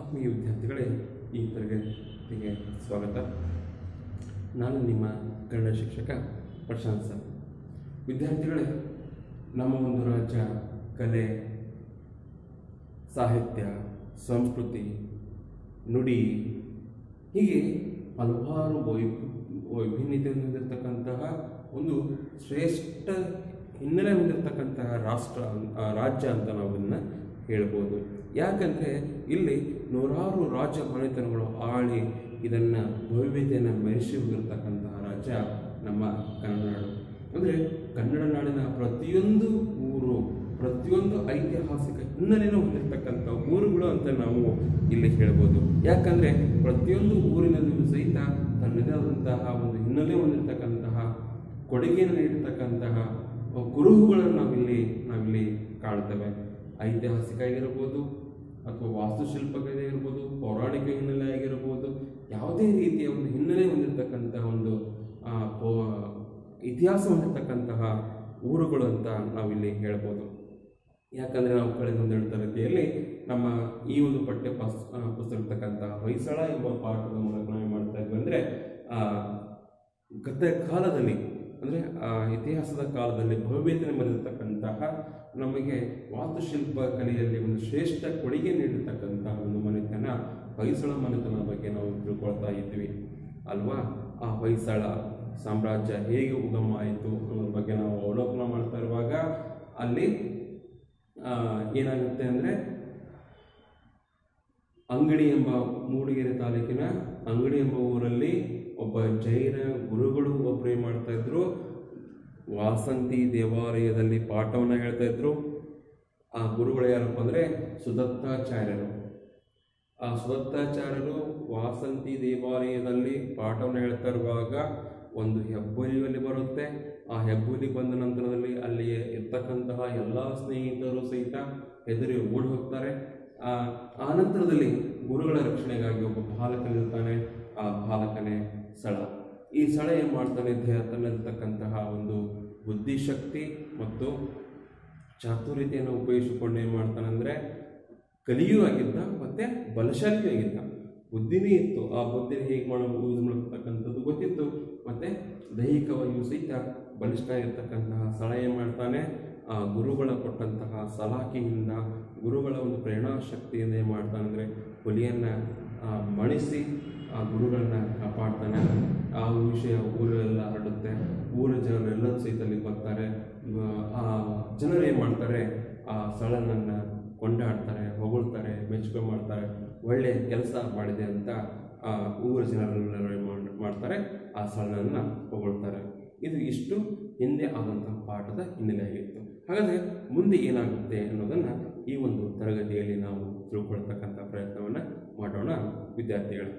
ಆತ್ಮೀಯ ವಿದ್ಯಾರ್ಥಿಗಳೇ ಈ ತರಗತಿಗೆ ಸ್ವಾಗತ ನಾನು ನಿಮ್ಮ ಕನ್ನಡ ಶಿಕ್ಷಕ ಪ್ರಶಾಂತ್ ಸರ್ ವಿದ್ಯಾರ್ಥಿಗಳೇ ನಮ್ಮ ಒಂದು ರಾಜ್ಯ ಕಲೆ ಸಾಹಿತ್ಯ ಸಂಸ್ಕೃತಿ ನುಡಿ ಹೀಗೆ ಹಲವಾರು ವೈ ವೈಭಿನ್ಯತೆ ಹೊಂದಿರತಕ್ಕಂತಹ ಒಂದು ಶ್ರೇಷ್ಠ ಹಿನ್ನೆಲೆ ಹೊಂದಿರತಕ್ಕಂತಹ ರಾಷ್ಟ್ರ ಆ, ರಾಜ್ಯ ಅಂತ ನಾವು ಇದನ್ನು ಹೇಳ್ಬೋದು ಯಾಕಂದರೆ ಇಲ್ಲಿ ನೂರಾರು ರಾಜ್ಯ ಮನೆತನಗಳು ಆಳಿ ಇದನ್ನು ಭವ್ಯತೆಯನ್ನು ಮೆರೆಸಿ ಹೋಗಿರ್ತಕ್ಕಂತಹ ರಾಜ್ಯ ನಮ್ಮ ಕನ್ನಡ ನಾಡು ಅಂದರೆ ಕನ್ನಡ ನಾಡಿನ ಪ್ರತಿಯೊಂದು ಊರು ಪ್ರತಿಯೊಂದು ಐತಿಹಾಸಿಕ ಹಿನ್ನೆಲೆಯನ್ನು ಹೊಂದಿರತಕ್ಕಂಥ ಊರುಗಳು ಅಂತ ನಾವು ಇಲ್ಲಿ ಹೇಳ್ಬೋದು ಯಾಕಂದರೆ ಪ್ರತಿಯೊಂದು ಊರಿನಲ್ಲಿಯೂ ಸಹಿತ ತನ್ನದೇ ಆದಂತಹ ಒಂದು ಹಿನ್ನೆಲೆ ಹೊಂದಿರತಕ್ಕಂತಹ ಕೊಡುಗೆಯನ್ನು ನೀಡಿರ್ತಕ್ಕಂತಹ ಕುರುಹುಗಳನ್ನು ನಾವಿಲ್ಲಿ ನಾವಿಲ್ಲಿ ಕಾಣ್ತೇವೆ ಐತಿಹಾಸಿಕ ಆಗಿರ್ಬೋದು ಅಥವಾ ವಾಸ್ತುಶಿಲ್ಪಗಳೇ ಇರ್ಬೋದು ಪೌರಾಣಿಕ ಹಿನ್ನೆಲೆ ಆಗಿರ್ಬೋದು ಯಾವುದೇ ರೀತಿಯ ಒಂದು ಹಿನ್ನೆಲೆ ಹೊಂದಿರತಕ್ಕಂತಹ ಒಂದು ಆ, ಪೌ- ಇತಿಹಾಸ ಹೊಂದಿರತಕ್ಕಂತಹ ಊರುಗಳು ಅಂತ ನಾವಿಲ್ಲಿ ಹೇಳ್ಬೋದು ಯಾಕಂದರೆ ನಾವು ಕಳೆದ ಒಂದೆರಡು ತರಗತಿಯಲ್ಲಿ ನಮ್ಮ ಈ ಒಂದು ಪಠ್ಯ ಪುಸ್ ಆ, ಪುಸ್ತಕ ಇರ್ತಕ್ಕಂತಹ ಹೊಯ್ಸಳ ಎಂಬ ಪಾಠದ ಮೂಲಕ ನಾವು ಏನು ಮಾಡ್ತಾ ಇದ್ವಿ ಅಂದರೆ ಗತ ಕಾಲದಲ್ಲಿ ಅಂದರೆ ಇತಿಹಾಸದ ಕಾಲದಲ್ಲಿ ಭವ್ಯತೆ ಮೆರೆದಿರ್ತಕ್ಕಂತಹ ನಮಗೆ ವಾಸ್ತುಶಿಲ್ಪ ಕಲೆಯಲ್ಲಿ ಒಂದು ಶ್ರೇಷ್ಠ ಕೊಡುಗೆ ನೀಡಿರ್ತಕ್ಕಂತಹ ಒಂದು ಮನೆತನ ಹೊಯ್ಸಳ ಮನೆತನ ಬಗ್ಗೆ ನಾವು ತಿಳ್ಕೊಳ್ತಾ ಇದ್ವಿ ಅಲ್ವಾ ಆ ಹೊಯ್ಸಳ ಸಾಮ್ರಾಜ್ಯ ಹೇಗೆ ಉಗಮ ಆಯಿತು ಅನ್ನೋದ್ರ ಬಗ್ಗೆ ನಾವು ಅವಲೋಕನ ಮಾಡ್ತಾ ಇರುವಾಗ ಅಲ್ಲಿ ಆ, ಏನಾಗುತ್ತೆ ಅಂದರೆ ಅಂಗಡಿ ಎಂಬ ಮೂಡಿಗೆರೆ ತಾಲೂಕಿನ ಅಂಗಡಿ ಎಂಬ ಊರಲ್ಲಿ ಒಬ್ಬ ಜೈನ ಗುರುಗಳು ಒಬ್ಬರು ಏನು ಮಾಡ್ತಾ ಇದ್ರು ವಾಸಂತಿ ದೇವಾಲಯದಲ್ಲಿ ಪಾಠವನ್ನು ಹೇಳ್ತಾ ಇದ್ರು ಆ ಗುರುಗಳು ಯಾರಪ್ಪ ಅಂದರೆ ಸುದತ್ತಾಚಾರ್ಯರು ಆ ಸುದತ್ತಾಚಾರ್ಯರು ವಾಸಂತಿ ದೇವಾಲಯದಲ್ಲಿ ಪಾಠವನ್ನು ಹೇಳ್ತಾ ಇರುವಾಗ ಒಂದು ಹೆಬ್ಬುಲಿಯಲ್ಲಿ ಬರುತ್ತೆ ಆ ಹೆಬ್ಬುಲಿ ಬಂದ ನಂತರದಲ್ಲಿ ಅಲ್ಲಿ ಇರ್ತಕ್ಕಂತಹ ಎಲ್ಲ ಸ್ನೇಹಿತರು ಸಹಿತ ಹೆದರಿ ಓಡಿ ಹೋಗ್ತಾರೆ ಆ ಆ ನಂತರದಲ್ಲಿ ಗುರುಗಳ ರಕ್ಷಣೆಗಾಗಿ ಒಬ್ಬ ಬಾಲಕನಿರ್ತಾನೆ ಆ ಬಾಲಕನೇ ಸಳ ಈ ಸಳ ಏನು ಮಾಡ್ತಾನೆ ದೇ- ತನ್ನಲ್ಲಿರ್ತಕ್ಕಂತಹ ಒಂದು ಬುದ್ಧಿಶಕ್ತಿ ಮತ್ತು ಚಾತುರ್ಯತೆಯನ್ನು ಉಪಯೋಗಿಸಿಕೊಂಡು ಏನು ಮಾಡ್ತಾನೆ ಅಂದರೆ ಕಲಿಯೂ ಆಗಿದ್ದ ಮತ್ತು ಬಲಶಾಲಿಯೂ ಆಗಿದ್ದ ಬುದ್ಧಿನೇ ಇತ್ತು ಆ ಬುದ್ಧಿನ ಹೇಗೆ ಮಾಡೋ ಯೂಸ್ ಮಾಡತಕ್ಕಂಥದ್ದು ಗೊತ್ತಿತ್ತು ಮತ್ತು ದೈಹಿಕವಾಗಿಯೂ ಸಹಿತ ಬಲಿಷ್ಠ ಆಗಿರ್ತಕ್ಕಂತಹ ಸ್ಥಳ ಏನು ಮಾಡ್ತಾನೆ ಆ ಗುರುಗಳ ಕೊಟ್ಟಂತಹ ಸಲಾಖೆಯಿಂದ ಗುರುಗಳ ಒಂದು ಪ್ರೇರಣಾ ಶಕ್ತಿಯಿಂದ ಏನು ಮಾಡ್ತಾನೆ ಅಂದರೆ ಹುಲಿಯನ್ನು ಮಣಿಸಿ ಆ ಗುರುಗಳನ್ನ ಕಾಪಾಡ್ತಾನೆ ಆ ವಿಷಯ ಊರೆಲ್ಲ ಹರಡುತ್ತೆ ಊರ ಜನರೆಲ್ಲರೂ ಸಹಿತ ಅಲ್ಲಿ ಬರ್ತಾರೆ ಆ ಜನರು ಏನು ಮಾಡ್ತಾರೆ ಆ ಸ್ಥಳನನ್ನು ಕೊಂಡಾಡ್ತಾರೆ ಹೊಗಳ್ತಾರೆ ಮೆಚ್ಚುಗೆ ಮಾಡ್ತಾರೆ ಒಳ್ಳೆಯ ಕೆಲಸ ಮಾಡಿದೆ ಅಂತ ಆ ಊರ ಜನರೆಲ್ಲರೂ ಏನ್ ಮಾಡ್- ಮಾಡ್ತಾರೆ ಆ ಸ್ಥಳನ ಹೊಗಳ್ತಾರೆ ಇದು ಇಷ್ಟು ಹಿಂದೆ ಆದಂತಹ ಪಾಠದ ಹಿನ್ನೆಲೆ ಆಗಿತ್ತು ಹಾಗಾದರೆ ಮುಂದೆ ಏನಾಗುತ್ತೆ ಅನ್ನೋದನ್ನು ಈ ಒಂದು ತರಗತಿಯಲ್ಲಿ ನಾವು ತಿಳ್ಕೊಳ್ತಕ್ಕಂಥ ಪ್ರಯತ್ನವನ್ನು ಮಾಡೋಣ ವಿದ್ಯಾರ್ಥಿಗಳು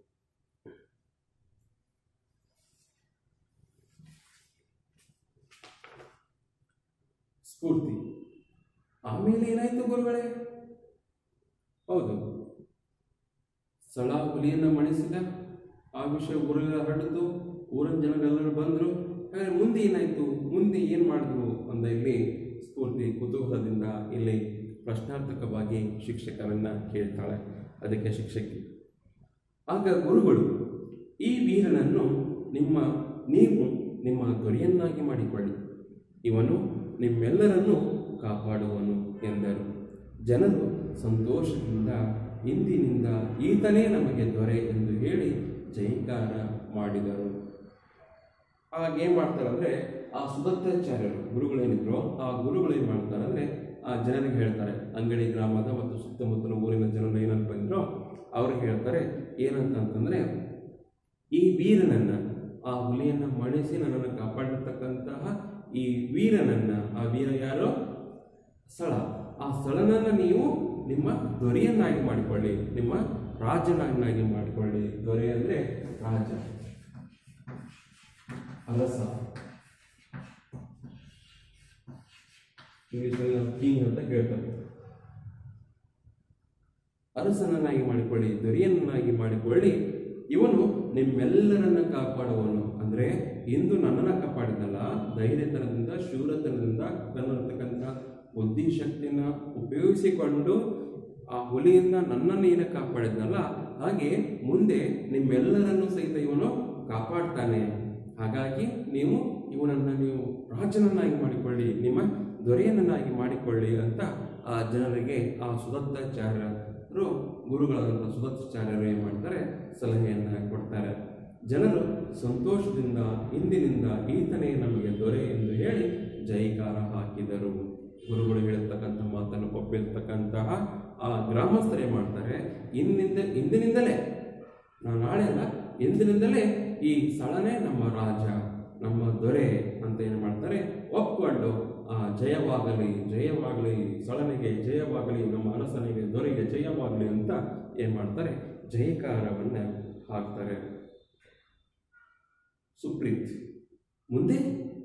ಸ್ಫೂರ್ತಿ ಆಮೇಲೆ ಏನಾಯ್ತು ಗುರುಗಳೇ ಹೌದು ಸ್ಥಳ ಹುಲಿಯನ್ನು ಮಣಿಸಿದ ಆ ವಿಷಯ ಊರೆಲ್ಲ ಹರಡಿತು ಊರಿನ ಜನರೆಲ್ಲರೂ ಬಂದರು ಹಾಗಾದ್ರೆ ಮುಂದೆ ಏನಾಯಿತು ಮುಂದೆ ಏನು ಮಾಡಿದ್ರು ಅಂತ ಇಲ್ಲಿ ಸ್ಫೂರ್ತಿ ಕುತೂಹಲದಿಂದ ಇಲ್ಲಿ ಪ್ರಶ್ನಾರ್ಥಕವಾಗಿ ಶಿಕ್ಷಕರನ್ನು ಕೇಳ್ತಾಳೆ ಅದಕ್ಕೆ ಶಿಕ್ಷಕಿ ಆಗ ಗುರುಗಳು ಈ ವೀರನನ್ನು ನಿಮ್ಮ ನೀವು ನಿಮ್ಮ ದೊರೆಯನ್ನಾಗಿ ಮಾಡಿಕೊಳ್ಳಿ ಇವನು ನಿಮ್ಮೆಲ್ಲರನ್ನೂ ಕಾಪಾಡುವನು ಎಂದರು ಜನರು ಸಂತೋಷದಿಂದ ಇಂದಿನಿಂದ ಈತನೇ ನಮಗೆ ದೊರೆ ಎಂದು ಹೇಳಿ ಜೈಕಾರ ಮಾಡಿದರು ಆಗ ಏನು ಮಾಡ್ತಾರೆ ಅಂದರೆ ಆ ಸುದತ್ತಾಚಾರ್ಯರು ಗುರುಗಳೇನಿದ್ರು ಆ ಗುರುಗಳು ಏನು ಮಾಡ್ತಾರೆ ಅಂದರೆ ಆ ಜನರಿಗೆ ಹೇಳ್ತಾರೆ ಅಂಗಡಿ ಗ್ರಾಮದ ಮತ್ತು ಸುತ್ತಮುತ್ತಲ ಊರಿನ ಜನರು ಏನಂತ ಬಂದರೋ ಅವ್ರಿಗೆ ಹೇಳ್ತಾರೆ ಏನಂತಂತಂದರೆ ಈ ವೀರನನ್ನು ಆ ಹುಲಿಯನ್ನು ಮಣಿಸಿ ನನ್ನನ್ನು ಕಾಪಾಡಿರ್ತಕ್ಕಂತಹ ಈ ವೀರನನ್ನು ಆ ವೀರ ಯಾರು ಸ್ಥಳ ಆ ಸ್ಥಳನನ್ನು ನೀವು ನಿಮ್ಮ ದೊರೆಯನ್ನಾಗಿ ಮಾಡಿಕೊಳ್ಳಿ ನಿಮ್ಮ ರಾಜನನ್ನಾಗಿ ಮಾಡಿಕೊಳ್ಳಿ ದೊರೆ ಅಂದರೆ ರಾಜ ಅರಸ ಇಂಗ್ಲೀಷಲ್ಲಿ ನಾವು ಕಿಂಗ್ ಅಂತ ಹೇಳ್ತಾರೆ ಅರಸನನ್ನಾಗಿ ಮಾಡಿಕೊಳ್ಳಿ ದೊರೆಯನ್ನಾಗಿ ಮಾಡಿಕೊಳ್ಳಿ ಇವನು ನಿಮ್ಮೆಲ್ಲರನ್ನ ಕಾಪಾಡುವನು ಅಂದರೆ ಇಂದು ನನ್ನನ್ನು ಕಾಪಾಡಿದಲ್ಲ ಧೈರ್ಯತನದಿಂದ ಶೂರತನದಿಂದ ತನ್ನತಕ್ಕಂಥ ಬುದ್ಧಿಶಕ್ತಿಯನ್ನು ಉಪಯೋಗಿಸಿಕೊಂಡು ಆ ಹುಲಿಯಿಂದ ನನ್ನನ್ನು ಏನು ಕಾಪಾಡಿದ್ನಲ್ಲ ಹಾಗೆ ಮುಂದೆ ನಿಮ್ಮೆಲ್ಲರನ್ನು ಸಹಿತ ಇವನು ಕಾಪಾಡ್ತಾನೆ ಹಾಗಾಗಿ ನೀವು ಇವನನ್ನು ನೀವು ರಾಜನನ್ನಾಗಿ ಮಾಡಿಕೊಳ್ಳಿ ನಿಮ್ಮ ದೊರೆಯನನ್ನಾಗಿ ಮಾಡಿಕೊಳ್ಳಿ ಅಂತ ಆ ಜನರಿಗೆ ಆ ಸುದತ್ತಾಚಾರ್ಯರು ಗುರುಗಳಾದಂಥ ಸುದತ್ತಾಚಾರ್ಯರು ಏನು ಮಾಡ್ತಾರೆ ಸಲಹೆಯನ್ನು ಕೊಡ್ತಾರೆ ಜನರು ಸಂತೋಷದಿಂದ ಇಂದಿನಿಂದ ಈತನೇ ನಮಗೆ ದೊರೆ ಎಂದು ಹೇಳಿ ಜೈಕಾರ ಹಾಕಿದರು ಗುರುಗಳು ಹೇಳಿರ್ತಕ್ಕಂಥ ಮಾತನ್ನು ಒಪ್ಪಿರ್ತಕ್ಕಂತಹ ಆ ಗ್ರಾಮಸ್ಥರೇ ಮಾಡ್ತಾರೆ ಇನ್ನಿಂದ ಇಂದಿನಿಂದಲೇ ನಾವು ನಾಳೆ ಅಲ್ಲ ಇಂದಿನಿಂದಲೇ ಈ ಸ್ಥಳನೇ ನಮ್ಮ ರಾಜ ನಮ್ಮ ದೊರೆ ಅಂತ ಏನು ಮಾಡ್ತಾರೆ ಒಪ್ಕೊಂಡು ಆ ಜಯವಾಗಲಿ ಜಯವಾಗಲಿ ಸಳನಿಗೆ ಜಯವಾಗಲಿ ನಮ್ಮ ಅರಸನಿಗೆ ದೊರೆಗೆ ಜಯವಾಗಲಿ ಅಂತ ಏನು ಮಾಡ್ತಾರೆ ಜಯಕಾರವನ್ನು ಹಾಕ್ತಾರೆ ಸುಪ್ರೀತ್ ಮುಂದೆ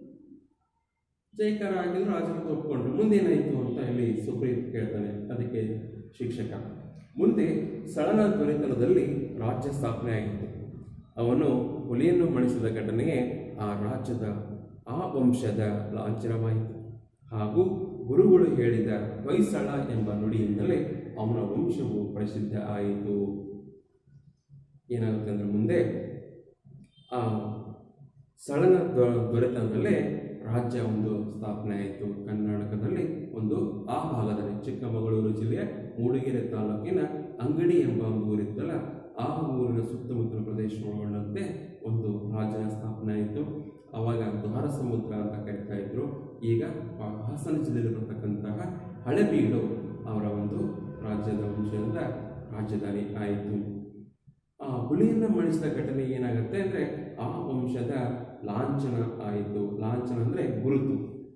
ಜಯಕಾರ ಆಗಿದ್ರು ರಾಜರು ಒಪ್ಕೊಂಡ್ರು ಮುಂದೇನಾಯಿತು ಅಂತ ಇಲ್ಲಿ ಸುಪ್ರೀತ್ ಕೇಳ್ತಾನೆ ಅದಕ್ಕೆ ಶಿಕ್ಷಕ ಮುಂದೆ ಸಳನ ದೊರೆತನದಲ್ಲಿ ರಾಜ್ಯ ಸ್ಥಾಪನೆ ಆಗಿತ್ತು ಅವನು ಹುಲಿಯನ್ನು ಮಣಿಸಿದ ಘಟನೆಗೆ ಆ ರಾಜ್ಯದ ಆ ವಂಶದ ಲಾಂಛನವಾಯಿತು ಹಾಗೂ ಗುರುಗಳು ಹೇಳಿದ ಹೊಯ್ಸಳ ಎಂಬ ನುಡಿಯಿಂದಲೇ ಅವನ ವಂಶವು ಪ್ರಸಿದ್ಧ ಆಯಿತು ಏನಾಗುತ್ತೆ ಅಂದರೆ ಮುಂದೆ ಆ ಸಳನ ದೊ- ದೊರೆತನದಲ್ಲೇ ರಾಜ್ಯ ಒಂದು ಸ್ಥಾಪನೆ ಆಯಿತು ಕರ್ನಾಟಕದಲ್ಲಿ ಒಂದು ಆ ಭಾಗದಲ್ಲಿ ಚಿಕ್ಕಮಗಳೂರು ಜಿಲ್ಲೆಯ ಮೂಡಿಗೆರೆ ತಾಲೂಕಿನ ಅಂಗಡಿ ಎಂಬ ಒಂದು ಊರಿತ್ತಲ್ಲ ಆ ಊರಿನ ಸುತ್ತಮುತ್ತಲ ಪ್ರದೇಶ ಒಳಗೊಂಡಂತೆ ಒಂದು ರಾಜ್ಯದ ಸ್ಥಾಪನೆ ಆಯಿತು ಆವಾಗ ದ್ವಾರ ಸಮುದ್ರ ಅಂತ ಕರಿತಾ ಇದ್ರು ಈಗ ಆ ಹಾಸನ ಜಿಲ್ಲೆಯಲ್ಲಿ ಬರ್ತಕ್ಕಂತಹ ಹಳೆಬೀಡು ಅವರ ಒಂದು ರಾಜ್ಯದ ವಂಶದಿಂದ ರಾಜಧಾನಿ ಆಯಿತು ಆ ಹುಲಿಯನ್ನು ಮಣಿಸಿದ ಘಟನೆ ಏನಾಗುತ್ತೆ ಅಂದರೆ ಆ ವಂಶದ ಲಾಂಛನ ಆಯಿತು ಲಾಂಛನ ಅಂದರೆ ಗುರುತು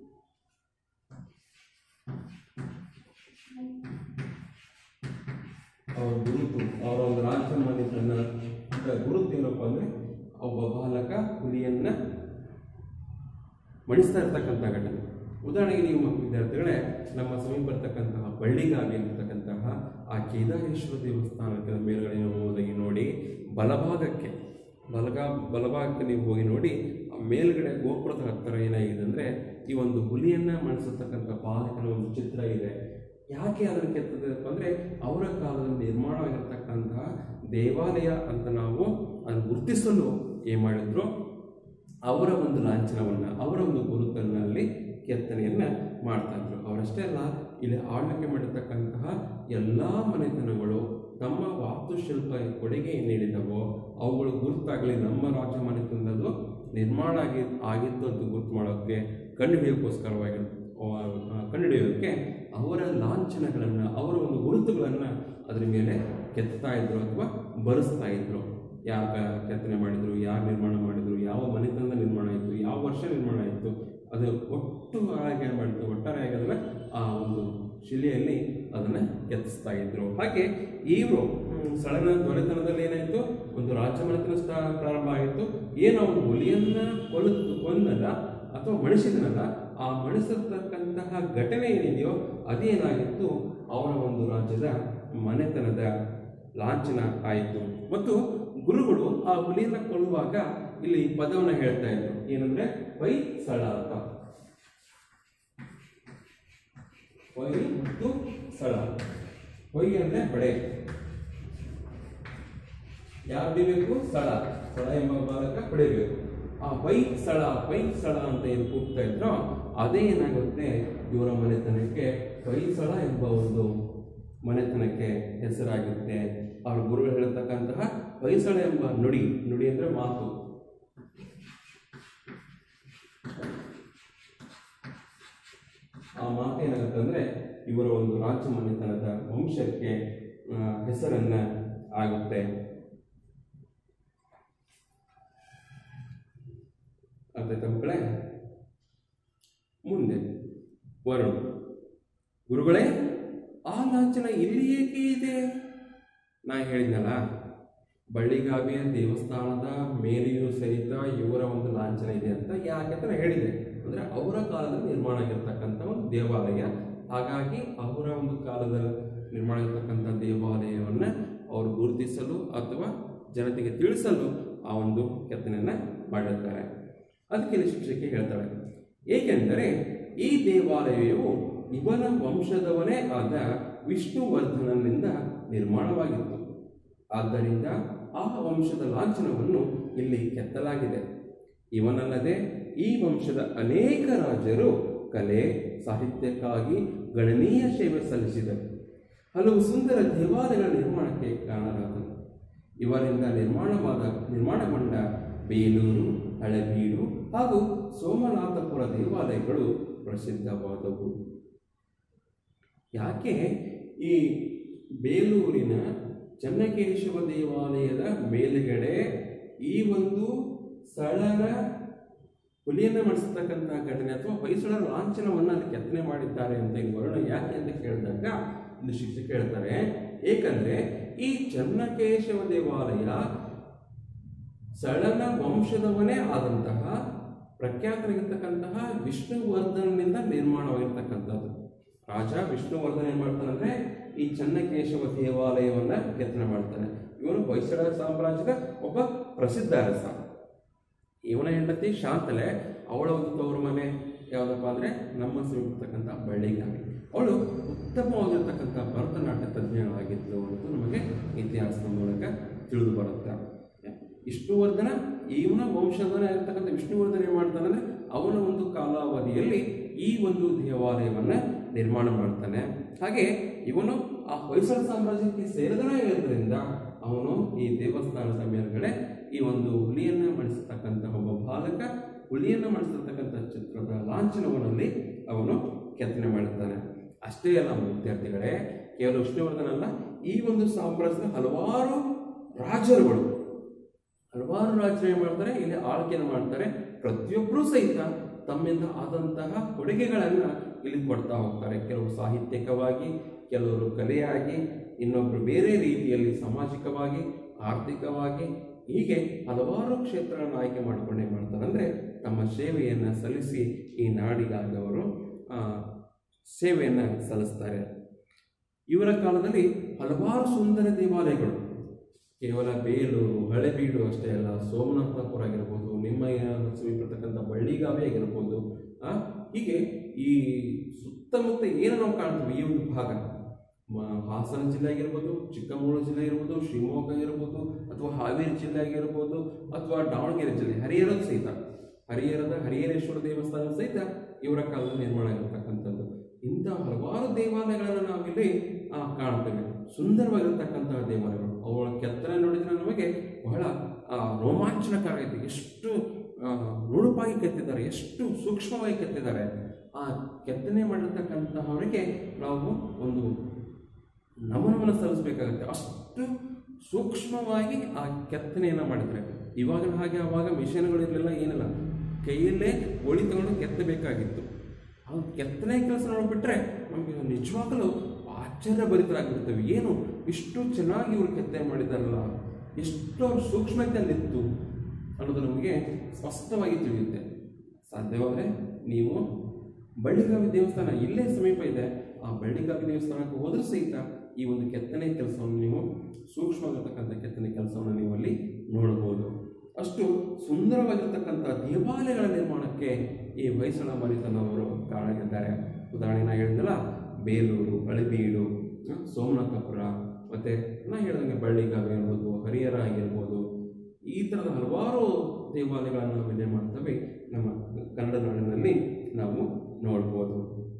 ಅವರ ಗುರುತು ಅವರ ಒಂದು ರಾಜ್ಯದಲ್ಲಿ ತನ್ನ ಅದರ ಗುರುತು ಏನಪ್ಪ ಅಂದರೆ ಒಬ್ಬ ಬಾಲಕ ಹುಲಿಯನ್ನ ಮಣಿಸ್ತಾ ಇರ್ತಕ್ಕಂಥ ಘಟನೆ ಉದಾಹರಣೆಗೆ ನೀವು ವಿದ್ಯಾರ್ಥಿಗಳೇ ನಮ್ಮ ಸಮೀಪ ಬರ್ತಕ್ಕಂತಹ ಬಳ್ಳಿಗಾಗಿ ಇರ್ತಕ್ಕಂತಹ ಆ ಕೇದಾರೇಶ್ವರ ದೇವಸ್ಥಾನದ ಮೇಲ್ಗಡೆ ನೀವು ಹೋಗಿ ನೋಡಿ ಬಲಭಾಗಕ್ಕೆ ಬಲಗ ಬಲಭಾಗಕ್ಕೆ ನೀವು ಹೋಗಿ ನೋಡಿ ಆ ಮೇಲ್ಗಡೆ ಗೋಪುರದ ಹತ್ತಿರ ಏನಾಗಿದೆ ಅಂದರೆ ಈ ಒಂದು ಹುಲಿಯನ್ನ ಮಣಿಸತಕ್ಕಂಥ ಬಾಲಕನ ಒಂದು ಚಿತ್ರ ಇದೆ ಯಾಕೆ ಅದನ್ನು ಕೆತ್ತದಪ್ಪ ಅಂದರೆ ಅವರ ಕಾಲದಲ್ಲಿ ನಿರ್ಮಾಣವಾಗಿರ್ತಕ್ಕಂತಹ ದೇವಾಲಯ ಅಂತ ನಾವು ಅದನ್ನು ಗುರುತಿಸಲು ಏನು ಮಾಡಿದ್ರು ಅವರ ಒಂದು ಲಾಂಛನವನ್ನು ಅವರ ಒಂದು ಗುರುತನ್ನು ಅಲ್ಲಿ ಕೆತ್ತನೆಯನ್ನು ಮಾಡ್ತಾ ಇದ್ರು ಅವರಷ್ಟೇ ಅಲ್ಲ ಇಲ್ಲಿ ಆಳ್ವಿಕೆ ಮಾಡಿರ್ತಕ್ಕಂತಹ ಎಲ್ಲ ಮನೆತನಗಳು ತಮ್ಮ ವಾಸ್ತುಶಿಲ್ಪ ಕೊಡುಗೆ ನೀಡಿದವೋ ಅವುಗಳು ಗುರುತಾಗಲಿ ನಮ್ಮ ರಾಜ್ಯ ಮನೆತನದ್ದು ನಿರ್ಮಾಣ ಆಗಿ ಆಗಿತ್ತು ಅಂತ ಗುರುತು ಮಾಡೋಕ್ಕೆ ಕಂಡುಹಿಡಿಯೋಕ್ಕೋಸ್ಕರವಾಗಿ ಕಂಡುಹಿಡಿಯೋಕ್ಕೆ ಅವರ ಲಾಂಛನಗಳನ್ನು ಅವರ ಒಂದು ಗುರುತುಗಳನ್ನು ಅದರ ಮೇಲೆ ಕೆತ್ತಾ ಇದ್ರು ಅಥವಾ ಬರೆಸ್ತಾ ಇದ್ರು ಯಾರ ಕೆತ್ತನೆ ಮಾಡಿದ್ರು ಯಾರು ನಿರ್ಮಾಣ ಮಾಡಿದ್ರು ಯಾವ ಮನೆತನದ ನಿರ್ಮಾಣ ಆಯಿತು ಯಾವ ವರ್ಷ ನಿರ್ಮಾಣ ಆಯಿತು ಅದು ಒಟ್ಟು ಆಗಿ ಮಾಡಿತು ಒಟ್ಟಾರೆಯಾಗಿ ಅದನ್ನು ಆ ಒಂದು ಶಿಲೆಯಲ್ಲಿ ಅದನ್ನು ಕೆತ್ತಿಸ್ತಾ ಇದ್ರು ಹಾಗೆ ಇವರು ಸಳನ ದೊರೆತನದಲ್ಲಿ ಏನಾಯಿತು ಒಂದು ರಾಜ್ಯ ಮನೆತನ ಸ್ಥಾ ಪ್ರಾರಂಭ ಆಗಿತ್ತು ಏನು ಅವನು ಹುಲಿಯನ್ನ ಕೊಲ್ಲು ಕೊಂದಲ್ಲ ಅಥವಾ ಮಣಿಸಿದನಲ್ಲ ಆ ಮಣಿಸತಕ್ಕಂತಹ ಘಟನೆ ಏನಿದೆಯೋ ಅದೇನಾಗಿತ್ತು ಅವರ ಒಂದು ರಾಜ್ಯದ ಮನೆತನದ ಲಾಂಛನ ಆಯಿತು ಮತ್ತು ಗುರುಗಳು ಆ ಹುಲಿಯನ್ನ ಕೊಲ್ಲುವಾಗ ಇಲ್ಲಿ ಪದವನ್ನು ಹೇಳ್ತಾ ಇದ್ರು ಏನಂದ್ರೆ ವೈ ಸಳ ಅಂತ ವೈ ಮತ್ತು ಸಳ ವೈ ಅಂದ್ರೆ ಬಳೆ ಯಾರು ಹೊಡಿಬೇಕು ಸ್ಥಳ ಸ್ಥಳ ಎಂಬ ಬಾಲಕ ಹೊಡಿಬೇಕು ಆ ಬೈ ಸ್ಥಳ ಬೈ ಸ್ಥಳ ಅಂತ ಏನು ಕೂಗ್ತಾ ಇದ್ರೋ ಅದೇ ಏನಾಗುತ್ತೆ ಇವರ ಮನೆತನಕ್ಕೆ ಬೈಸಳ ಎಂಬ ಒಂದು ಮನೆತನಕ್ಕೆ ಹೆಸರಾಗುತ್ತೆ ಅವ್ರ ಗುರುಗಳು ಹೇಳ್ತಕ್ಕಂತಹ ಬೈಸಳ ಎಂಬ ನುಡಿ ನುಡಿ ಅಂದ್ರೆ ಮಾತು ಆ ಮಾತು ಏನಾಗುತ್ತೆ ಅಂದ್ರೆ ಇವರ ಒಂದು ರಾಜ್ಯ ಮನೆತನದ ವಂಶಕ್ಕೆ ಆ, ಹೆಸರನ್ನ ಆಗುತ್ತೆ ಅರ್ಥಾಯ್ತಾ ಮಕ್ಕಳೇ ಮುಂದೆ ವರುಣ್ ಗುರುಗಳೇ ಆ ಲಾಂಛನ ಇಲ್ಲಿ ಏಕೆ ಇದೆ ನಾ ಹೇಳಿದ್ನಲ್ಲ ಬಳ್ಳಿಗಾವಿಯ ದೇವಸ್ಥಾನದ ಮೇಲೆಯೂ ಸಹಿತ ಇವರ ಒಂದು ಲಾಂಛನ ಇದೆ ಅಂತ ಯಾಕೆ ಅಂತ ನಾ ಹೇಳಿದೆ ಅಂದ್ರೆ ಅವರ ಕಾಲದಲ್ಲಿ ನಿರ್ಮಾಣ ಆಗಿರ್ತಕ್ಕಂಥ ಒಂದು ದೇವಾಲಯ ಹಾಗಾಗಿ ಅವರ ಒಂದು ಕಾಲದ ನಿರ್ಮಾಣ ಆಗಿರ್ತಕ್ಕಂಥ ದೇವಾಲಯವನ್ನು ಅವರು ಗುರುತಿಸಲು ಅಥವಾ ಜನತೆಗೆ ತಿಳಿಸಲು ಆ ಒಂದು ಕೆತ್ತನೆಯನ್ನು ಮಾಡಿರ್ತಾರೆ ಅದಕ್ಕೆ ಇಲ್ಲಿ ಶಿಕ್ಷಕಿ ಹೇಳ್ತಾಳೆ ಏಕೆಂದರೆ ಈ ದೇವಾಲಯವು ಇವನ ವಂಶದವನೇ ಆದ ವಿಷ್ಣುವರ್ಧನನಿಂದ ನಿರ್ಮಾಣವಾಗಿತ್ತು ಆದ್ದರಿಂದ ಆ ವಂಶದ ಲಾಂಛನವನ್ನು ಇಲ್ಲಿ ಕೆತ್ತಲಾಗಿದೆ ಇವನಲ್ಲದೆ ಈ ವಂಶದ ಅನೇಕ ರಾಜರು ಕಲೆ ಸಾಹಿತ್ಯಕ್ಕಾಗಿ ಗಣನೀಯ ಸೇವೆ ಸಲ್ಲಿಸಿದರು ಹಲವು ಸುಂದರ ದೇವಾಲಯಗಳ ನಿರ್ಮಾಣಕ್ಕೆ ಕಾರಣರಾದರು ಇವರಿಂದ ನಿರ್ಮಾಣವಾದ ನಿರ್ಮಾಣಗೊಂಡ ಬೇಲೂರು ಹಳೆಬೀಡು ಹಾಗೂ ಸೋಮನಾಥಪುರ ದೇವಾಲಯಗಳು ಪ್ರಸಿದ್ಧವಾದವು ಯಾಕೆ ಈ ಬೇಲೂರಿನ ಚನ್ನಕೇಶವ ದೇವಾಲಯದ ಮೇಲುಗಡೆ ಈ ಒಂದು ಸಳರ ಹುಲಿಯನ್ನು ಮಾಡಿಸ್ತಕ್ಕಂಥ ಘಟನೆ ಅಥವಾ ಹೊಯ್ಸಳರ ಲಾಂಛನವನ್ನು ಅಲ್ಲಿ ಕೆತ್ತನೆ ಮಾಡಿದ್ದಾರೆ ಅಂತ ಈ ವರ್ಣ ಯಾಕೆ ಅಂತ ಕೇಳಿದಾಗ ಒಂದು ಶಿಕ್ಷಕ ಹೇಳ್ತಾರೆ ಏಕೆಂದ್ರೆ ಈ ಚನ್ನಕೇಶವ ದೇವಾಲಯ ಸಳನ ವಂಶದವನೇ ಆದಂತಹ ಪ್ರಖ್ಯಾತನಾಗಿರ್ತಕ್ಕಂತಹ ವಿಷ್ಣುವರ್ಧನನಿಂದ ನಿರ್ಮಾಣವಾಗಿರ್ತಕ್ಕಂಥದ್ದು ರಾಜ ವಿಷ್ಣುವರ್ಧನ ಏನ್ ಮಾಡ್ತಾನಂದ್ರೆ ಈ ಚನ್ನಕೇಶವ ದೇವಾಲಯವನ್ನ ಕೆತ್ತನೆ ಮಾಡ್ತಾನೆ ಇವನು ಹೊಯ್ಸಳ ಸಾಮ್ರಾಜ್ಯದ ಒಬ್ಬ ಪ್ರಸಿದ್ಧ ಅರಸ ಇವನ ಹೆಂಡತಿ ಶಾಂತಲೆ ಅವಳ ಒಂದು ತವರು ಮನೆ ಯಾವುದಪ್ಪ ಅಂದರೆ ನಮ್ಮ ಸಮೀಪಿರ್ತಕ್ಕಂಥ ಬಳ್ಳಿಗಾವಿ ಅವಳು ಉತ್ತಮವಾಗಿರ್ತಕ್ಕಂಥ ಭರತನಾಟ್ಯ ತಜ್ಞಳಾಗಿದ್ಲು ಅನ್ನೋದು ನಮಗೆ ಇತಿಹಾಸದ ಮೂಲಕ ತಿಳಿದು ಬರುತ್ತೆ ವಿಷ್ಣುವರ್ಧನ ಇವನ ವಂಶದನ ಇರ್ತಕ್ಕಂಥ ವಿಷ್ಣುವರ್ಧನ ಏನು ಮಾಡ್ತಾನೆ ಅಂದರೆ ಅವನ ಒಂದು ಕಾಲಾವಧಿಯಲ್ಲಿ ಈ ಒಂದು ದೇವಾಲಯವನ್ನು ನಿರ್ಮಾಣ ಮಾಡ್ತಾನೆ ಹಾಗೆ ಇವನು ಆ ಹೊಯ್ಸಳ ಸಾಮ್ರಾಜ್ಯಕ್ಕೆ ಸೇರಿದನಾಗಿರೋದ್ರಿಂದ ಅವನು ಈ ದೇವಸ್ಥಾನದ ಮೇಲ್ಗಡೆ ಈ ಒಂದು ಹುಲಿಯನ್ನು ಮಾಡಿಸ್ತಕ್ಕಂಥ ಒಬ್ಬ ಬಾಲಕ ಹುಲಿಯನ್ನು ಮಾಡಿಸಿರ್ತಕ್ಕಂಥ ಚಿತ್ರದ ಲಾಂಛನವನ್ನಲ್ಲಿ ಅವನು ಕೆತ್ತನೆ ಮಾಡುತ್ತಾನೆ ಅಷ್ಟೇ ಅಲ್ಲ ವಿದ್ಯಾರ್ಥಿಗಳೇ ಕೇವಲ ವಿಷ್ಣುವರ್ಧನ ಅಲ್ಲ ಈ ಒಂದು ಸಾಮ್ರಾಜ್ಯದ ಹಲವಾರು ರಾಜರುಗಳು ಹಲವಾರು ರಾಜರು ಏನು ಮಾಡ್ತಾರೆ ಇಲ್ಲಿ ಆಳ್ಕೆಯನ್ನು ಮಾಡ್ತಾರೆ ಪ್ರತಿಯೊಬ್ಬರೂ ಸಹಿತ ತಮ್ಮಿಂದ ಆದಂತಹ ಕೊಡುಗೆಗಳನ್ನು ಇಲ್ಲಿ ಕೊಡ್ತಾ ಹೋಗ್ತಾರೆ ಕೆಲವು ಸಾಹಿತ್ಯಿಕವಾಗಿ ಕೆಲವರು ಕಲೆಯಾಗಿ ಇನ್ನೊಬ್ಬರು ಬೇರೆ ರೀತಿಯಲ್ಲಿ ಸಾಮಾಜಿಕವಾಗಿ ಆರ್ಥಿಕವಾಗಿ ಹೀಗೆ ಹಲವಾರು ಕ್ಷೇತ್ರಗಳನ್ನು ಆಯ್ಕೆ ಮಾಡಿಕೊಂಡು ಏನು ಮಾಡ್ತಾರೆ ಅಂದರೆ ತಮ್ಮ ಸೇವೆಯನ್ನು ಸಲ್ಲಿಸಿ ಈ ನಾಡಿಗಾಗಿ ಅವರು ಆ, ಸೇವೆಯನ್ನು ಸಲ್ಲಿಸ್ತಾರೆ ಇವರ ಕಾಲದಲ್ಲಿ ಹಲವಾರು ಸುಂದರ ದೇವಾಲಯಗಳು ಕೇವಲ ಬೇಲೂರು ಹಳೆಬೀಡು ಅಷ್ಟೇ ಅಲ್ಲ ಸೋಮನಾಥಪುರ ಆಗಿರ್ಬೋದು ನಿಮ್ಮ ಸಮೀಪಿರ್ತಕ್ಕಂಥ ಬಳ್ಳಿಗಾವಿ ಆಗಿರ್ಬೋದು ಆ, ಹೀಗೆ ಈ ಸುತ್ತಮುತ್ತ ಏನು ನಾವು ಕಾಣ್ತೀವಿ ಈ ಒಂದು ಭಾಗ ಮ- ಹಾಸನ ಜಿಲ್ಲೆ ಆಗಿರ್ಬೋದು ಚಿಕ್ಕಮಗಳೂರು ಜಿಲ್ಲೆ ಇರ್ಬೋದು ಶಿವಮೊಗ್ಗ ಇರ್ಬೋದು ಅಥವಾ ಹಾವೇರಿ ಜಿಲ್ಲೆ ಆಗಿರ್ಬೋದು ಅಥವಾ ದಾವಣಗೆರೆ ಜಿಲ್ಲೆ ಹರಿಹರದ ಸಹಿತ ಹರಿಹರದ ಹರಿಹರೇಶ್ವರ ದೇವಸ್ಥಾನ ಸಹಿತ ಇವರ ಕಾಲದಲ್ಲಿ ನಿರ್ಮಾಣ ಆಗಿರ್ತಕ್ಕಂಥದ್ದು ಇಂಥ ಹಲವಾರು ದೇವಾಲಯಗಳನ್ನು ನಾವಿಲ್ಲಿ ಆ, ಕಾಣ್ತೇವೆ ಸುಂದರವಾಗಿರ್ತಕ್ಕಂತಹ ದೇವಾಲಯಗಳು ಅವುಗಳ ಕೆತ್ತನೆ ನೋಡಿದ್ರೆ ನಮಗೆ ಬಹಳ ಆ, ರೋಮಾಂಚನಕಾರ ಇದೆ ಎಷ್ಟು ಆ, ನುಣುಪಾಗಿ ಕೆತ್ತಿದ್ದಾರೆ ಎಷ್ಟು ಸೂಕ್ಷ್ಮವಾಗಿ ಕೆತ್ತಿದ್ದಾರೆ ಆ ಕೆತ್ತನೆ ಮಾಡಿರ್ತಕ್ಕಂತಹವರಿಗೆ ನಾವು ಒಂದು ನಮನವನ್ನು ಸಲ್ಲಿಸಬೇಕಾಗುತ್ತೆ ಅಷ್ಟು ಸೂಕ್ಷ್ಮವಾಗಿ ಆ ಕೆತ್ತನೆಯನ್ನು ಮಾಡಿದ್ದಾರೆ ಇವಾಗಿನ ಹಾಗೆ ಆವಾಗ ಮಿಷನ್ಗಳು ಇರಲಿಲ್ಲ ಏನಿಲ್ಲ ಕೈಯಲ್ಲೇ ಒಳಿ ತಗೊಂಡು ಕೆತ್ತಬೇಕಾಗಿತ್ತು ಆ ಕೆತ್ತನೆ ಕೆಲಸ ನೋಡಿಬಿಟ್ರೆ ನಮಗೆ ನಿಜವಾಗಲೂ ಆಶ್ಚರ್ಯ ಭರಿತರಾಗಿರ್ತೇವೆ ಏನು ಇಷ್ಟು ಚೆನ್ನಾಗಿ ಇವರು ಕೆತ್ತನೆ ಮಾಡಿದಾರಲ್ಲ ಎಷ್ಟು ಅವ್ರ ಸೂಕ್ಷ್ಮತೆಯಲ್ಲಿತ್ತು ಅನ್ನೋದು ನಮಗೆ ಸ್ಪಷ್ಟವಾಗಿ ತಿಳಿಯುತ್ತೆ ಸಾಧ್ಯವಾದರೆ ನೀವು ಬಳ್ಳಿಗಾವಿ ದೇವಸ್ಥಾನ ಇಲ್ಲೇ ಸಮೀಪ ಇದೆ ಆ ಬಳ್ಳಿಗಾವಿ ದೇವಸ್ಥಾನಕ್ಕೆ ಹೋದರೂ ಸಹಿತ ಈ ಒಂದು ಕೆತ್ತನೆ ಕೆಲಸವನ್ನು ನೀವು ಸೂಕ್ಷ್ಮವಾಗಿರ್ತಕ್ಕಂಥ ಕೆತ್ತನೆ ಕೆಲಸವನ್ನು ನೀವು ಅಲ್ಲಿ ನೋಡಬಹುದು ಅಷ್ಟು ಸುಂದರವಾಗಿರ್ತಕ್ಕಂಥ ದೇವಾಲಯಗಳ ನಿರ್ಮಾಣಕ್ಕೆ ಈ ಹೊಯ್ಸಳ ಮರಿತನವರು ಕಾರಣಗಿದ್ದಾರೆ ಉದಾಹರಣೆ ನಾ ಹೇಳಿದ್ನಲ್ಲ ಬೇಲೂರು ಹಳೆಬೀಡು ಆ, ಸೋಮನಾಥಪುರ ಮತ್ತು ನಾ ಹೇಳ್ದಂಗೆ ಬಳ್ಳಿಗಾವಿ ಇರ್ಬೋದು ಹರಿಹರ ಆಗಿರ್ಬೋದು ಈ ಥರದ ಹಲವಾರು ದೇವಾಲಯಗಳನ್ನು ನಾವು ಏನೇ ಮಾಡ್ತೇವೆ ನಮ್ಮ ಕನ್ನಡ ನಾಡಿನಲ್ಲಿ ನಾವು ನೋಡ್ಬೋದು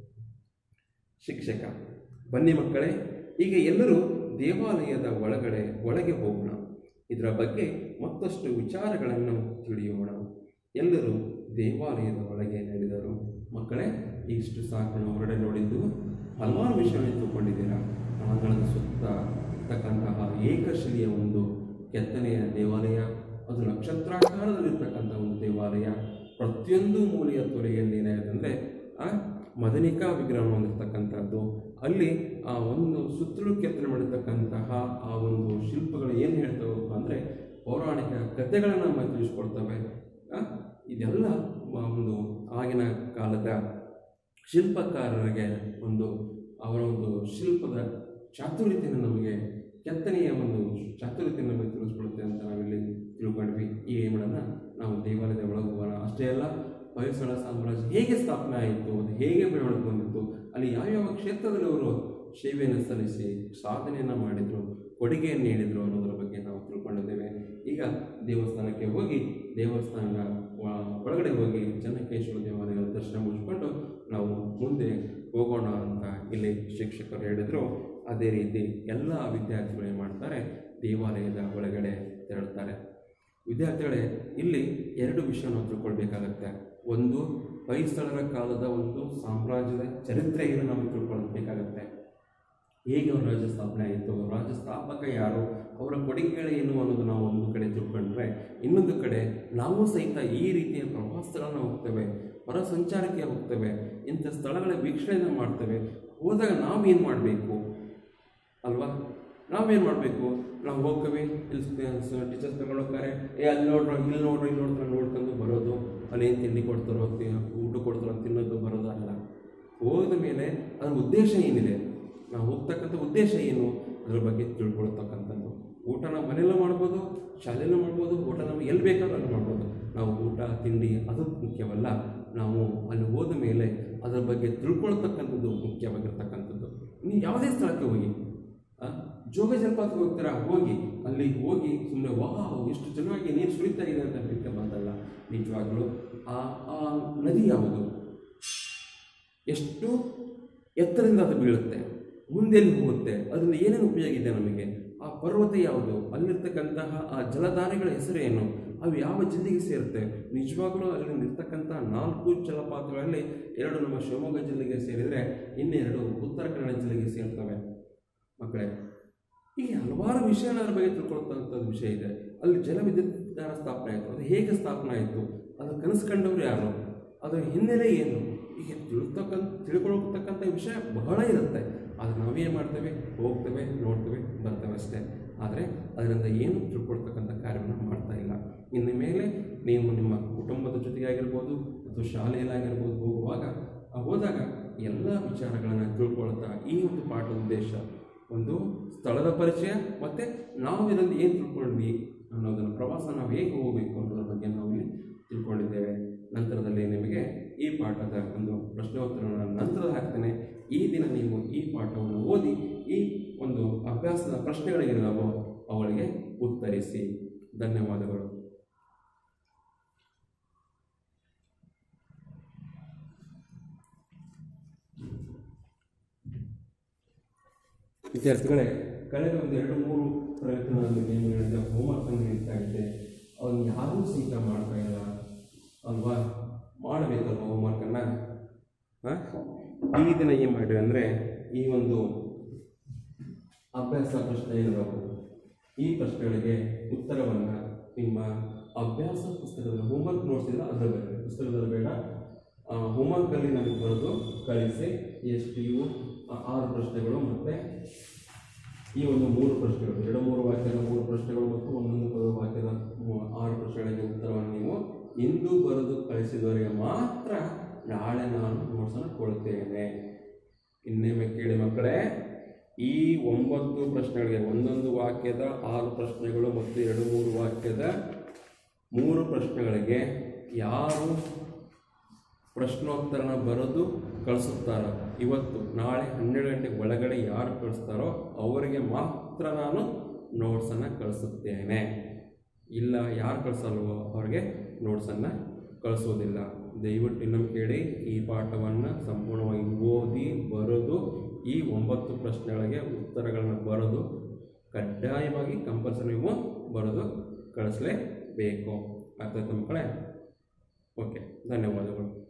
ಶಿಕ್ಷಕ ಬನ್ನಿ ಮಕ್ಕಳೇ ಈಗ ಎಲ್ಲರೂ ದೇವಾಲಯದ ಒಳಗಡೆ ಒಳಗೆ ಹೋಗೋಣ ಇದರ ಬಗ್ಗೆ ಮತ್ತಷ್ಟು ವಿಚಾರಗಳನ್ನು ತಿಳಿಯೋಣ ಎಲ್ಲರೂ ದೇವಾಲಯದ ಒಳಗೆ ನಡೆದರು ಮಕ್ಕಳೇ ಇಷ್ಟು ಸಾಕು ನಾವು ಹೊರಡೆ ನೋಡಿದ್ದು ಹಲವಾರು ವಿಷಯಗಳನ್ನು ತಿಳ್ಕೊಂಡಿದ್ದೀರಾ ಅಂಗಳದ ಸುತ್ತ ಇರ್ತಕ್ಕಂತಹ ಏಕಶಿಲೆಯ ಒಂದು ಕೆತ್ತನೆಯ ದೇವಾಲಯ ಅದು ನಕ್ಷತ್ರಾಕಾರದಲ್ಲಿರ್ತಕ್ಕಂಥ ಒಂದು ದೇವಾಲಯ ಪ್ರತಿಯೊಂದು ಮೂಲೆಯ ತೊರೆಯಲ್ಲಿ ಏನಾಗಿದೆ ಅಂದರೆ ಆ ಮದನಿಕಾ ವಿಗ್ರಹ ಹೊಂದಿರತಕ್ಕಂಥದ್ದು ಅಲ್ಲಿ ಆ ಒಂದು ಸುತ್ತಲೂ ಕೆತ್ತನೆ ಮಾಡಿರ್ತಕ್ಕಂತಹ ಆ ಒಂದು ಶಿಲ್ಪಗಳು ಏನು ಹೇಳ್ತವಪ್ಪ ಅಂದರೆ ಪೌರಾಣಿಕ ಕಥೆಗಳನ್ನು ನಮಗೆ ತಿಳಿಸ್ಕೊಡ್ತವೆ ಆ, ಇದೆಲ್ಲ ಮ- ಒಂದು ಆಗಿನ ಕಾಲದ ಶಿಲ್ಪಕಾರರಿಗೆ ಒಂದು ಅವರ ಒಂದು ಶಿಲ್ಪದ ಚಾತುರ್ಯತೆಯನ್ನು ನಮಗೆ ಕೆತ್ತನೆಯ ಒಂದು ಚಾತುರ್ಯತೆಯನ್ನು ನಮಗೆ ತಿಳಿಸ್ಕೊಡುತ್ತೆ ಅಂತ ನಾವಿಲ್ಲಿ ತಿಳ್ಕೊಂಡ್ವಿ ಈ ಏಮಳನ್ನು ನಾವು ದೇವಾಲಯದ ಒಳಗೆ ಹೋಗೋಣ ಅಷ್ಟೇ ಅಲ್ಲ ಹೊಯ್ಸಳ ಸಾಮ್ರಾಜ್ಯ ಹೇಗೆ ಸ್ಥಾಪನೆ ಆಯಿತು ಅದು ಹೇಗೆ ಬೆಳವಣಿಗೆ ಬಂದಿತ್ತು ಅಲ್ಲಿ ಯಾವ್ಯಾವ ಕ್ಷೇತ್ರದಲ್ಲಿ ಅವರು ಸೇವೆಯನ್ನು ಸಲ್ಲಿಸಿ ಸಾಧನೆಯನ್ನು ಮಾಡಿದರು ಕೊಡುಗೆಯನ್ನು ನೀಡಿದರು ಅನ್ನೋದರ ಬಗ್ಗೆ ನಾವು ತಿಳ್ಕೊಂಡಿದ್ದೇವೆ ಈಗ ದೇವಸ್ಥಾನಕ್ಕೆ ಹೋಗಿ ದೇವಸ್ಥಾನದ ಒ- ಒಳಗಡೆ ಹೋಗಿ ಚೆನ್ನಕೇಶ್ವರ ದೇವಾಲಯದ ದರ್ಶನ ಮುಗಿಸ್ಕೊಂಡು ನಾವು ಮುಂದೆ ಹೋಗೋಣ ಅಂತ ಇಲ್ಲಿ ಶಿಕ್ಷಕರು ಹೇಳಿದರು ಅದೇ ರೀತಿ ಎಲ್ಲ ವಿದ್ಯಾರ್ಥಿಗಳು ಏನು ಮಾಡ್ತಾರೆ ದೇವಾಲಯದ ಒಳಗಡೆ ತೆರಳುತ್ತಾರೆ ವಿದ್ಯಾರ್ಥಿಗಳೇ ಇಲ್ಲಿ ಎರಡು ವಿಷಯ ನಾವು ತಿಳ್ಕೊಳ್ಬೇಕಾಗತ್ತೆ ಒಂದು ಹೊಯ್ಸಳರ ಕಾಲದ ಒಂದು ಸಾಮ್ರಾಜ್ಯದ ಚರಿತ್ರೆಯನ್ನು ನಾವು ತಿಳ್ಕೊಳ್ಬೇಕಾಗತ್ತೆ ಹೇಗೆ ಅವ್ರ ರಾಜ್ಯ ಸ್ಥಾಪನೆ ಆಯಿತು ರಾಜ್ಯ ಸ್ಥಾಪಕ ಯಾರು ಅವರ ಕೊಡುಗೆಗಳೇನು ಅನ್ನೋದು ನಾವು ಒಂದು ಕಡೆ ತಿಳ್ಕೊಂಡ್ರೆ ಇನ್ನೊಂದು ಕಡೆ ನಾವು ಸಹಿತ ಈ ರೀತಿಯ ಪ್ರವಾಸಗಳನ್ನು ಹೋಗ್ತೇವೆ ಹೊರ ಸಂಚಾರಕ್ಕೆ ಹೋಗ್ತೇವೆ ಇಂಥ ಸ್ಥಳಗಳ ವೀಕ್ಷಣೆಯನ್ನು ಮಾಡ್ತೇವೆ ಹೋದಾಗ ನಾವೇನು ಮಾಡಬೇಕು ಅಲ್ವಾ ನಾವೇನು ಮಾಡಬೇಕು ನಾವು ಹೋಗ್ತೇವೆ ಇಲ್ಲಿ ಟೀಚರ್ಸ್ ತಗೊಂಡು ಹೋಗ್ತಾರೆ ಏ ಅಲ್ಲಿ ನೋಡ್ರೋ ಇಲ್ಲಿ ನೋಡ್ರೋ ಇಲ್ಲಿ ನೋಡ್ತಾರೆ ನೋಡ್ಕೊಂಡು ಬರೋದು ಅಲ್ಲಿ ಏನು ತಿಂಡಿ ಕೊಡ್ತಾರೋ ತಿ- ಊಟ ಕೊಡ್ತಾರೋ ಅಂತ ತಿನ್ನೋದು ಬರೋದು ಅಲ್ಲ ಹೋದ ಮೇಲೆ ಅದರ ಉದ್ದೇಶ ಏನಿದೆ ನಾವು ಹೋಗ್ತಕ್ಕಂಥ ಉದ್ದೇಶ ಏನು ಅದ್ರ ಬಗ್ಗೆ ತಿಳ್ಕೊಳ್ತಕ್ಕಂಥದ್ದು ಊಟ ನಾವು ಮನೆಯಲ್ಲೂ ಮಾಡ್ಬೋದು ಶಾಲೆಯಲ್ಲೂ ಮಾಡ್ಬೋದು ಊಟ ನಾವು ಎಲ್ಲಿ ಬೇಕಾದ್ರೂ ಅಲ್ಲಿ ಮಾಡ್ಬೋದು ನಾವು ಊಟ ತಿಂಡಿ ಅದು ಮುಖ್ಯವಲ್ಲ ನಾವು ಅಲ್ಲಿ ಹೋದ ಮೇಲೆ ಅದರ ಬಗ್ಗೆ ತಿಳ್ಕೊಳ್ತಕ್ಕಂಥದ್ದು ಮುಖ್ಯವಾಗಿರ್ತಕ್ಕಂಥದ್ದು ನೀವು ಯಾವುದೇ ಸ್ಥಳಕ್ಕೆ ಹೋಗಿ ಆ, ಜೋಗ ಜಲಪಾತಕ್ಕೆ ಹೋಗ್ತೀರಾ ಹೋಗಿ ಅಲ್ಲಿ ಹೋಗಿ ಸುಮ್ಮನೆ ವಾಹ್ ಎಷ್ಟು ಚೆನ್ನಾಗಿ ನೀರು ಸುರಿತಾ ಇದೆ ಅಂತ ಬಿಟ್ಟು ಬಂದಲ್ಲ ನಿಜವಾಗ್ಲೂ ಆ ಆ ನದಿ ಯಾವುದು ಎಷ್ಟು ಎತ್ತರದಿಂದ ಅದು ಬೀಳುತ್ತೆ ಮುಂದೆ ಎಲ್ಲಿ ಹೋಗುತ್ತೆ ಅದರಿಂದ ಏನೇನು ಉಪಯೋಗ ಇದೆ ನಮಗೆ ಆ ಪರ್ವತ ಯಾವುದು ಅಲ್ಲಿರ್ತಕ್ಕಂತಹ ಆ ಜಲಧಾರೆಗಳ ಹೆಸರೇನು ಅವು ಯಾವ ಜಿಲ್ಲೆಗೆ ಸೇರುತ್ತೆ ನಿಜವಾಗ್ಲೂ ಅಲ್ಲಿ ಇರ್ತಕ್ಕಂಥ ನಾಲ್ಕು ಜಲಪಾತಗಳಲ್ಲಿ ಎರಡು ನಮ್ಮ ಶಿವಮೊಗ್ಗ ಜಿಲ್ಲೆಗೆ ಸೇರಿದರೆ ಇನ್ನೆರಡು ಉತ್ತರ ಕನ್ನಡ ಜಿಲ್ಲೆಗೆ ಸೇರ್ತವೆ ಮಕ್ಕಳೇ ಹೀಗೆ ಹಲವಾರು ವಿಷಯನ ಅದ್ರ ಬಗ್ಗೆ ತಿಳ್ಕೊಳ್ತಕ್ಕಂಥದ್ದು ವಿಷಯ ಇದೆ ಅಲ್ಲಿ ಜಲವಿದ್ಯುತ್ ದಾರ ಸ್ಥಾಪನೆ ಆಯಿತು ಅದು ಹೇಗೆ ಸ್ಥಾಪನೆ ಆಯಿತು ಅದು ಕನಸು ಕಂಡವರು ಯಾರು ಅದರ ಹಿನ್ನೆಲೆ ಏನು ಹೀಗೆ ತಿಳ್ತಕ್ಕಂಥ ತಿಳ್ಕೊಳ್ತಕ್ಕಂಥ ವಿಷಯ ಬಹಳ ಇರುತ್ತೆ ಆದರೆ ನಾವೇನು ಮಾಡ್ತೇವೆ ಹೋಗ್ತೇವೆ ನೋಡ್ತೇವೆ ಬರ್ತೇವೆ ಅಷ್ಟೇ ಆದರೆ ಅದರಿಂದ ಏನು ತಿಳ್ಕೊಳ್ತಕ್ಕಂಥ ಕಾರ್ಯವನ್ನು ಮಾಡ್ತಾ ಇಲ್ಲ ಇನ್ನು ಮೇಲೆ ನೀವು ನಿಮ್ಮ ಕುಟುಂಬದ ಜೊತೆಗೆ ಆಗಿರ್ಬೋದು ಅಥವಾ ಶಾಲೆಯಲ್ಲಾಗಿರ್ಬೋದು ಹೋಗುವಾಗ ಆ ಹೋದಾಗ ಎಲ್ಲ ವಿಚಾರಗಳನ್ನು ತಿಳ್ಕೊಳ್ತಾ ಈ ಒಂದು ಪಾಠದ ಉದ್ದೇಶ ಒಂದು ಸ್ಥಳದ ಪರಿಚಯ ಮತ್ತು ನಾವು ಇದರಲ್ಲಿ ಏನು ತಿಳ್ಕೊಂಡ್ವಿ ಅನ್ನೋದನ್ನು ಪ್ರವಾಸ ನಾವು ಹೇಗೆ ಹೋಗಬೇಕು ಅನ್ನೋದ್ರ ಬಗ್ಗೆ ನಾವು ಇಲ್ಲಿ ತಿಳ್ಕೊಂಡಿದ್ದೇವೆ ನಂತರದಲ್ಲಿ ನಿಮಗೆ ಈ ಪಾಠದ ಒಂದು ಪ್ರಶ್ನೋತ್ತರವನ್ನು ನಂತರ ಹಾಕ್ತೇನೆ ಈ ದಿನ ನೀವು ಈ ಪಾಠವನ್ನು ಓದಿ ಈ ಒಂದು ಅಭ್ಯಾಸದ ಪ್ರಶ್ನೆಗಳಿಗೆಲ್ಲವೋ ಅವಳಿಗೆ ಉತ್ತರಿಸಿ ಧನ್ಯವಾದಗಳು ವಿದ್ಯಾರ್ಥಿಗಳೇ ಕಳೆದ ಒಂದು ಎರಡು ಮೂರು ತರಗತಿಗಳಲ್ಲಿ ಏನು ಹೇಳಿದೆ ಹೋಮ್ವರ್ಕ್ ಅನ್ನು ನೀಡ್ತಾ ಇದ್ದೆ ಅವನು ಯಾರೂ ಸಹಿತ ಮಾಡ್ತಾ ಇಲ್ಲ ಅಲ್ವಾ ಮಾಡಬೇಕಲ್ವ ಹೋಮ್ವರ್ಕನ್ನು ಈ ದಿನ ಏನು ಮಾಡಿರಿ ಅಂದರೆ ಈ ಒಂದು ಅಭ್ಯಾಸ ಪ್ರಶ್ನೆ ಏನಿದಾವೆ ಈ ಪ್ರಶ್ನೆಗಳಿಗೆ ಉತ್ತರವನ್ನು ನಿಮ್ಮ ಅಭ್ಯಾಸ ಪುಸ್ತಕದಲ್ಲಿ ಹೋಮ್ವರ್ಕ್ ನೋಡ್ಸಿದ್ರೆ ಅದರ ಬೇಡ ಪುಸ್ತಕದಲ್ಲಿ ಬೇಡ ಹೋಮ್ವರ್ಕಲ್ಲಿ ನನಗೆ ಬರೆದು ಕಳಿಸಿ ಎಷ್ಟು ಇವು ಆ, ಆರು ಪ್ರಶ್ನೆಗಳು ಮತ್ತು ಈ ಒಂದು ಮೂರು ಪ್ರಶ್ನೆಗಳು ಎರಡು ಮೂರು ವಾಕ್ಯದ ಮೂರು ಪ್ರಶ್ನೆಗಳು ಮತ್ತು ಒಂದೊಂದು ಪದ ವಾಕ್ಯದ ಮೂ- ಆರು ಪ್ರಶ್ನೆಗಳಿಗೆ ಉತ್ತರವನ್ನು ನೀವು ಇಂದು ಬರೆದು ಕಳಿಸಿದವರಿಗೆ ಮಾತ್ರ ನಾಳೆ ನಾನು ನೋಟ್ಸನ್ನು ಕೊಡ್ತೇನೆ ಇನ್ನೊಮ್ಮೆ ಕೇಳಿ ಮಕ್ಕಳೇ ಈ ಒಂಬತ್ತು ಪ್ರಶ್ನೆಗಳಿಗೆ ಒಂದೊಂದು ವಾಕ್ಯದ ಆರು ಪ್ರಶ್ನೆಗಳು ಮತ್ತು ಎರಡು ಮೂರು ವಾಕ್ಯದ ಮೂರು ಪ್ರಶ್ನೆಗಳಿಗೆ ಯಾರು ಪ್ರಶ್ನೋತ್ತರನ ಬರೆದು ಕಳಿಸುತ್ತಾರೋ ಇವತ್ತು ನಾಳೆ ಹನ್ನೆರಡು ಗಂಟೆ ಒಳಗಡೆ ಯಾರು ಕಳಿಸ್ತಾರೋ ಅವರಿಗೆ ಮಾತ್ರ ನಾನು ನೋಟ್ಸನ್ನು ಕಳಿಸುತ್ತೇನೆ ಇಲ್ಲ ಯಾರು ಕಳಿಸಲ್ವೋ ಅವ್ರಿಗೆ ನೋಟ್ಸನ್ನು ಕಳಿಸೋದಿಲ್ಲ ದಯವಿಟ್ಟು ಇನ್ನೊಮ್ಮೆ ಕೇಳಿ ಈ ಪಾಠವನ್ನು ಸಂಪೂರ್ಣವಾಗಿ ಓದಿ ಬರೆದು ಈ ಒಂಬತ್ತು ಪ್ರಶ್ನೆಗಳಿಗೆ ಉತ್ತರಗಳನ್ನು ಬರೆದು ಕಡ್ಡಾಯವಾಗಿ ಕಂಪಲ್ಸರಿ ನೀವು ಬರೆದು ಕಳಿಸಲೇಬೇಕು ಅರ್ಥ ಆಯ್ತಾ ಮಕ್ಕಳೇ ಓಕೆ ಧನ್ಯವಾದಗಳು